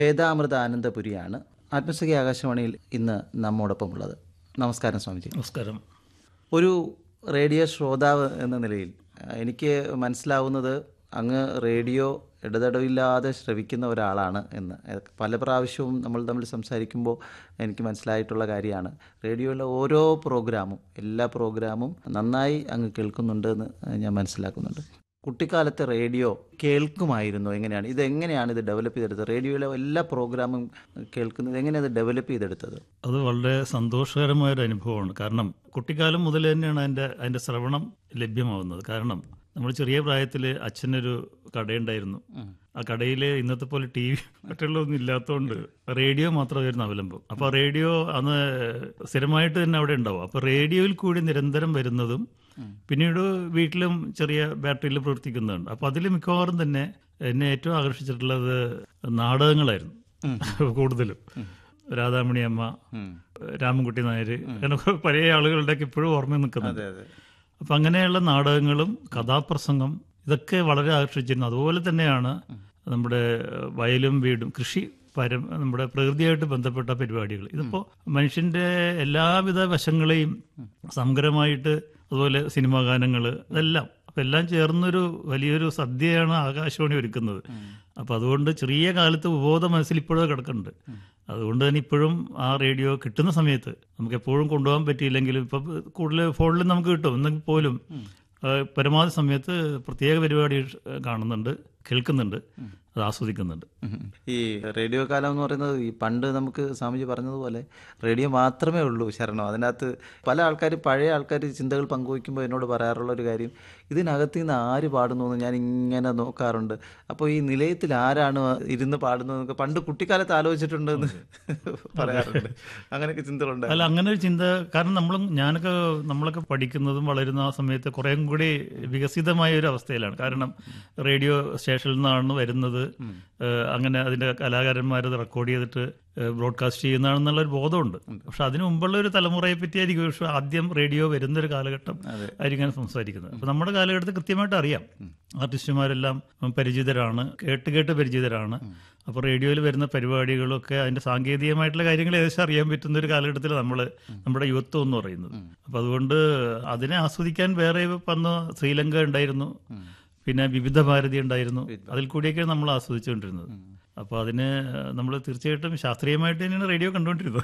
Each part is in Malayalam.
വേദാമൃത ആനന്ദപുരിയാണ് ആത്മസഖി ആകാശവാണിയിൽ ഇന്ന് നമ്മോടൊപ്പം ഉള്ളത് നമസ്കാരം സ്വാമിജി നമസ്കാരം ഒരു റേഡിയോ ശ്രോതാവ് എന്ന നിലയിൽ അഹ് എനിക്ക് മനസ്സിലാവുന്നത് അങ്ങ് റേഡിയോ ഇടതടവില്ലാതെ ശ്രവിക്കുന്ന ഒരാളാണ് എന്ന് എ- പല പ്രാവശ്യവും നമ്മൾ തമ്മിൽ സംസാരിക്കുമ്പോൾ എനിക്ക് മനസ്സിലായിട്ടുള്ള കാര്യമാണ് റേഡിയോയിലെ ഓരോ പ്രോഗ്രാമും എല്ലാ പ്രോഗ്രാമും നന്നായി അങ്ങ് കേൾക്കുന്നുണ്ട് എന്ന് ഞാൻ മനസ്സിലാക്കുന്നുണ്ട് കുട്ടിക്കാലത്തെ റേഡിയോ കേൾക്കുമായിരുന്നു എങ്ങനെയാണ് ഇത് എങ്ങനെയാണ് ഇത് ഡെവലപ്പ് ചെയ്തെടുത്തത് റേഡിയോയിലെ എല്ലാ പ്രോഗ്രാമും കേൾക്കുന്നത് എങ്ങനെയാണ് ഇത് ഡെവലപ്പ് ചെയ്തെടുത്തത് അത് വളരെ സന്തോഷകരമായ ഒരു അനുഭവമാണ് കാരണം കുട്ടിക്കാലം മുതൽ തന്നെയാണ് അതിൻ്റെ അതിൻ്റെ ശ്രവണം ലഭ്യമാവുന്നത് കാരണം നമ്മൾ ചെറിയ പ്രായത്തിൽ അച്ഛനൊരു കടയുണ്ടായിരുന്നു ആ കടയിൽ ഇന്നത്തെ പോലെ ടി വി മറ്റുള്ളതൊന്നും ഇല്ലാത്തതുകൊണ്ട് റേഡിയോ മാത്രമായിരുന്നു അവലംബം അപ്പോൾ റേഡിയോ അന്ന് സ്ഥിരമായിട്ട് തന്നെ അവിടെ ഉണ്ടാവും അപ്പോൾ റേഡിയോയിൽ കൂടി നിരന്തരം വരുന്നതും പിന്നീട് വീട്ടിലും ചെറിയ ബാറ്ററിയിൽ പ്രവർത്തിക്കുന്നുണ്ട് അപ്പോൾ അതിൽ മിക്കവാറും തന്നെ എന്നെ ഏറ്റവും ആകർഷിച്ചിട്ടുള്ളത് നാടകങ്ങളായിരുന്നു കൂടുതലും രാധാമണി അമ്മ രാമൻകുട്ടി നായർ അങ്ങനെ കുറെ പഴയ ആളുകളുടെയൊക്കെ ഇപ്പോഴും ഓർമ്മ നിൽക്കുന്നുണ്ട് അതെ അപ്പം അങ്ങനെയുള്ള നാടകങ്ങളും കഥാപ്രസംഗം ഇതൊക്കെ വളരെ ആകർഷിച്ചിരുന്നു അതുപോലെ തന്നെയാണ് നമ്മുടെ വയലും വീടും കൃഷി പരം നമ്മുടെ പ്രകൃതിയായിട്ട് ബന്ധപ്പെട്ട പരിപാടികൾ ഇതിപ്പോൾ മനുഷ്യന്റെ എല്ലാവിധ വശങ്ങളെയും സമഗ്രമായിട്ട് അതുപോലെ സിനിമാ ഗാനങ്ങൾ ഇതെല്ലാം അപ്പം എല്ലാം ചേർന്നൊരു വലിയൊരു സദ്യയാണ് ആകാശവാണി ഒരുക്കുന്നത് അപ്പം അതുകൊണ്ട് ചെറിയ കാലത്ത് ഉപബോധ മനസ്സിൽ ഇപ്പോഴും കിടക്കുന്നുണ്ട് അതുകൊണ്ട് തന്നെ ഇപ്പോഴും ആ റേഡിയോ കിട്ടുന്ന സമയത്ത് നമുക്ക് എപ്പോഴും കൊണ്ടുപോകാൻ പറ്റിയില്ലെങ്കിലും ഇപ്പം കൂടുതൽ ഫോണിൽ നമുക്ക് കിട്ടും എന്നെങ്കിൽ പോലും ആ, പരമാവധി സമയത്ത് പ്രത്യേക പരിപാടി കാണുന്നുണ്ട് കേൾക്കുന്നുണ്ട് അത് ആസ്വദിക്കുന്നുണ്ട് ഉം. ഈ റേഡിയോ കാലം എന്ന് പറയുന്നത് ഈ പണ്ട് നമുക്ക് സ്വാമിജി പറഞ്ഞതുപോലെ റേഡിയോ മാത്രമേ ഉള്ളൂ ശരണം അതിനകത്ത് പല ആൾക്കാർ പഴയ ആൾക്കാർ ചിന്തകൾ പങ്കുവയ്ക്കുമ്പോൾ എന്നോട് പറയാറുള്ള ഒരു കാര്യം ഇതിനകത്ത് നിന്ന് ആര് പാടുന്നു എന്ന് ഞാൻ ഇങ്ങനെ നോക്കാറുണ്ട് അപ്പോൾ ഈ നിലയത്തിൽ ആരാണ് ഇരുന്ന് പാടുന്നതെന്നൊക്കെ പണ്ട് കുട്ടിക്കാലത്ത് ആലോചിച്ചിട്ടുണ്ടെന്ന് പറയാറുണ്ട് അങ്ങനെയൊക്കെ ചിന്തകളുണ്ട് അല്ല അങ്ങനെ ഒരു ചിന്ത കാരണം നമ്മളും ഞാനൊക്കെ നമ്മളൊക്കെ പഠിക്കുന്നതും വളരുന്ന ആ സമയത്ത് കുറേം കൂടി വികസിതമായ ഒരു അവസ്ഥയിലാണ് കാരണം റേഡിയോ സ്റ്റേഷനിൽ നിന്നാണ് വരുന്നത് ഏഹ് അങ്ങനെ അതിന്റെ കലാകാരന്മാരത് റെക്കോർഡ് ചെയ്തിട്ട് ബ്രോഡ്കാസ്റ്റ് ചെയ്യുന്നതാണെന്നുള്ള ഒരു ബോധമുണ്ട് പക്ഷെ അതിനു മുമ്പുള്ള ഒരു തലമുറയെ പറ്റിയായിരിക്കും പക്ഷെ ആദ്യം റേഡിയോ വരുന്ന ഒരു കാലഘട്ടം ആയിരിക്കും ഞാൻ സംസാരിക്കുന്നത് അപ്പൊ നമ്മുടെ കാലഘട്ടത്തിൽ കൃത്യമായിട്ട് അറിയാം ആർട്ടിസ്റ്റുമാരെല്ലാം പരിചിതരാണ് കേട്ട് കേട്ട് പരിചിതരാണ് അപ്പോൾ റേഡിയോയിൽ വരുന്ന പരിപാടികളൊക്കെ അതിന്റെ സാങ്കേതികമായിട്ടുള്ള കാര്യങ്ങൾ ഏകദേശം അറിയാൻ പറ്റുന്ന ഒരു കാലഘട്ടത്തിൽ നമ്മൾ നമ്മുടെ യുവത്വം എന്ന് പറയുന്നത് അപ്പൊ അതുകൊണ്ട് അതിനെ ആസ്വദിക്കാൻ വേറെ വന്ന് ശ്രീലങ്ക ഉണ്ടായിരുന്നു പിന്നെ വിവിധ ഭാരതി ഉണ്ടായിരുന്നു അതിൽ കൂടിയൊക്കെ നമ്മൾ ആസ്വദിച്ചുകൊണ്ടിരുന്നത് അപ്പോൾ അതിന് നമ്മൾ തീർച്ചയായിട്ടും ശാസ്ത്രീയമായിട്ട് തന്നെയാണ് റേഡിയോ കണ്ടുകൊണ്ടിരുന്നത്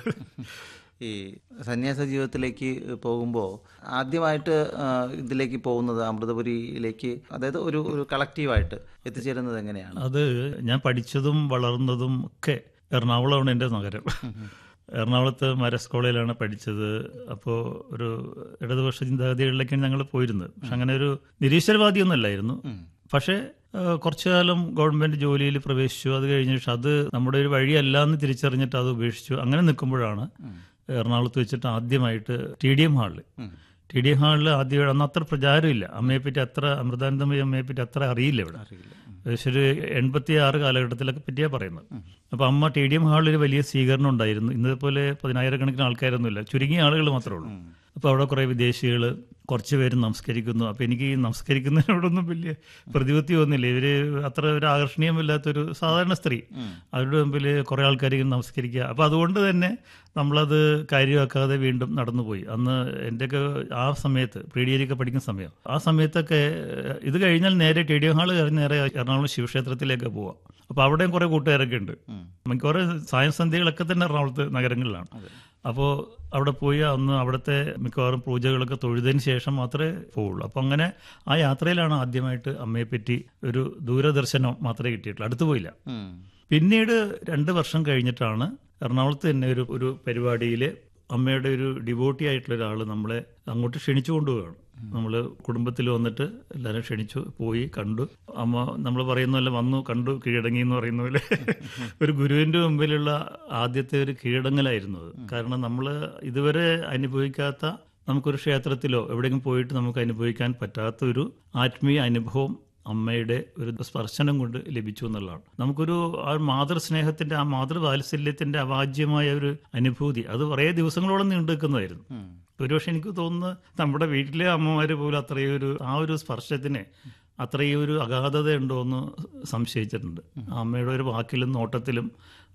ഈ സന്യാസ ജീവിതത്തിലേക്ക് പോകുമ്പോൾ ആദ്യമായിട്ട് ആ, ഇതിലേക്ക് പോകുന്നത് അമൃതപുരിയിലേക്ക് അതായത് ഒരു ഒരു കളക്റ്റീവായിട്ട് എത്തിച്ചേരുന്നത് എങ്ങനെയാണ് അത് ഞാൻ പഠിച്ചതും വളർന്നതും ഒക്കെ എറണാകുളമാണ് എൻ്റെ നഗരം എറണാകുളത്ത് മരസ് കോളേജിലാണ് പഠിച്ചത് അപ്പോൾ ഒരു ഇടതുപക്ഷ ചിന്താഗതികളിലേക്കാണ് ഞങ്ങൾ പോയിരുന്നത് പക്ഷെ അങ്ങനെ ഒരു നിരീശ്വരവാദിയൊന്നും അല്ലായിരുന്നു പക്ഷേ ആ, കുറച്ചു കാലം ഗവൺമെന്റ് ജോലിയിൽ പ്രവേശിച്ചു അത് കഴിഞ്ഞ ശേഷം അത് നമ്മുടെ ഒരു വഴിയല്ല എന്ന് തിരിച്ചറിഞ്ഞിട്ട് അത് ഉപേക്ഷിച്ചു അങ്ങനെ നിൽക്കുമ്പോഴാണ് എറണാകുളത്ത് വെച്ചിട്ട് ആദ്യമായിട്ട് ടി ഡി എം ഹാളിൽ ടി ഡി എം ഹാളിൽ ആദ്യം അന്ന് അത്ര പ്രചാരമില്ല അമ്മയെപ്പറ്റി അത്ര അമൃതാനന്ദമയി അമ്മയെപ്പറ്റി അത്ര അറിയില്ല ഇവിടെ ഏകദേശം ഒരു എൺപത്തി ആറ് കാലഘട്ടത്തിലൊക്കെ പറ്റിയാ പറയുന്നത് അപ്പൊ അമ്മ ടി ഡി എം ഹാളിൽ ഒരു വലിയ സ്വീകരണം ഉണ്ടായിരുന്നു ഇന്നതുപോലെ പതിനായിരക്കണക്കിന് ആൾക്കാരൊന്നുമില്ല ചുരുങ്ങിയ ആളുകൾ മാത്രമേ ഉള്ളൂ അപ്പോൾ അവിടെ കുറേ വിദേശികൾ കുറച്ച് പേര് നമസ്കരിക്കുന്നു അപ്പോൾ എനിക്ക് ഈ നമസ്കരിക്കുന്നതിനോടൊന്നും വലിയ പ്രതിപത്തി തോന്നില്ല ഇവര് അത്ര ഒരു ആകർഷണീയമല്ലാത്തൊരു സാധാരണ സ്ത്രീ അവരുടെ മുമ്പിൽ കുറേ ആൾക്കാർ ഇങ്ങനെ നമസ്കരിക്കുക അപ്പോൾ അതുകൊണ്ട് തന്നെ നമ്മളത് കാര്യമാക്കാതെ വീണ്ടും നടന്നുപോയി അന്ന് എൻ്റെയൊക്കെ ആ സമയത്ത് പ്രീ ഡിഗ്രിയൊക്കെ പഠിക്കുന്ന സമയം ആ സമയത്തൊക്കെ ഏഹ്, ഇത് കഴിഞ്ഞാൽ നേരെ ടി ഡി ഹാൾ കഴിഞ്ഞ് നേരെ എറണാകുളം ശിവക്ഷേത്രത്തിലേക്ക് പോവാം അപ്പോൾ അവിടെയും കുറേ കൂട്ടുകാരൊക്കെ ഉണ്ട് മിക്കവാറും സായൻസ് സന്ധ്യകളൊക്കെ തന്നെ എറണാകുളത്ത് നഗരങ്ങളിലാണ് അപ്പോൾ അവിടെ പോയി അന്ന് അവിടുത്തെ മിക്കവാറും പൂജകളൊക്കെ തൊഴുതിന് ശേഷം മാത്രമേ പോവുള്ളൂ അപ്പോൾ അങ്ങനെ ആ യാത്രയിലാണ് ആദ്യമായിട്ട് അമ്മയെപ്പറ്റി ഒരു ദൂരദർശനം മാത്രമേ കിട്ടിയിട്ടുള്ളൂ അടുത്ത് പോയില്ല ഉം. പിന്നീട് രണ്ട് വർഷം കഴിഞ്ഞിട്ടാണ് എറണാകുളത്ത് തന്നെ ഒരു ഒരു പരിപാടിയിൽ അമ്മയുടെ ഒരു ഡിവോട്ടി ആയിട്ടുള്ള ഒരാൾ നമ്മളെ അങ്ങോട്ട് ക്ഷണിച്ചു കൊണ്ടുപോവുകയാണ് നമ്മൾ കുടുംബത്തിൽ വന്നിട്ട് എല്ലാവരും ക്ഷണിച്ചു പോയി കണ്ടു അമ്മ നമ്മൾ പറയുന്ന പോലെ വന്നു കണ്ടു കീഴടങ്ങി എന്ന് പറയുന്ന പോലെ ഒരു ഗുരുവിന്റെ മുമ്പിലുള്ള ആദ്യത്തെ ഒരു കീഴടങ്ങലായിരുന്നു അത് കാരണം നമ്മൾ ഇതുവരെ അനുഭവിക്കാത്ത നമുക്കൊരു ക്ഷേത്രത്തിലോ എവിടെയെങ്കിലും പോയിട്ട് നമുക്ക് അനുഭവിക്കാൻ പറ്റാത്ത ഒരു ആത്മീയ അനുഭവം അമ്മയുടെ ഒരു സ്പർശനം കൊണ്ട് ലഭിച്ചു എന്നുള്ളതാണ് നമുക്കൊരു ആ മാതൃസ്നേഹത്തിന്റെ ആ മാതൃവാത്സല്യത്തിന്റെ അവാജ്യമായ ഒരു അനുഭൂതി അത് കുറേ ദിവസങ്ങളോളം നീണ്ടു നിൽക്കുന്നതായിരുന്നു ഒരുപക്ഷെ എനിക്ക് തോന്നുന്നു നമ്മുടെ വീട്ടിലെ അമ്മമാര് പോലും അത്രയും ഒരു ആ ഒരു സ്പർശത്തിന് അത്രയും ഒരു അഗാധത ഉണ്ടോ എന്ന് സംശയിച്ചിട്ടുണ്ട് ആ അമ്മയുടെ ഒരു വാക്കിലും നോട്ടത്തിലും